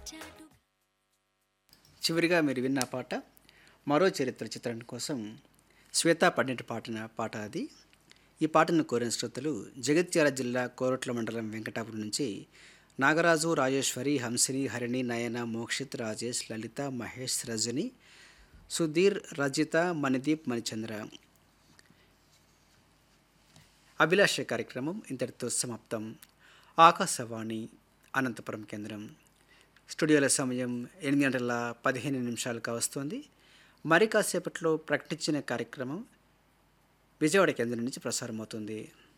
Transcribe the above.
చాటు చివరిగా మీరు విన్న పాట మరో చరిత్ర చిత్రం కోసం శ్వేత పడినట్టు పాడిన పాట అది ఈ పాటను కోరిన శ్రోతలు జగిత్యాల జిల్లా కోరట్ల మండలం వెంకటాపురం నుంచి నాగరాజు రాజేశ్వరి హంసిని హరిణి నయన మోక్షిత్ రాజేష్ లలిత మహేష్ రజని సుధీర్ రజిత మణిదీప్ మణిచంద్ర అభిలాష కార్యక్రమం ఇంతటితో సమాప్తం ఆకాశవాణి అనంతపురం కేంద్రం స్టూడియోల సమయం ఎనిమిది గంటల పదిహేను నిమిషాలుగా వస్తుంది మరి కాసేపట్లో ప్రకటించిన కార్యక్రమం విజయవాడ కేంద్రం నుంచి ప్రసారం అవుతుంది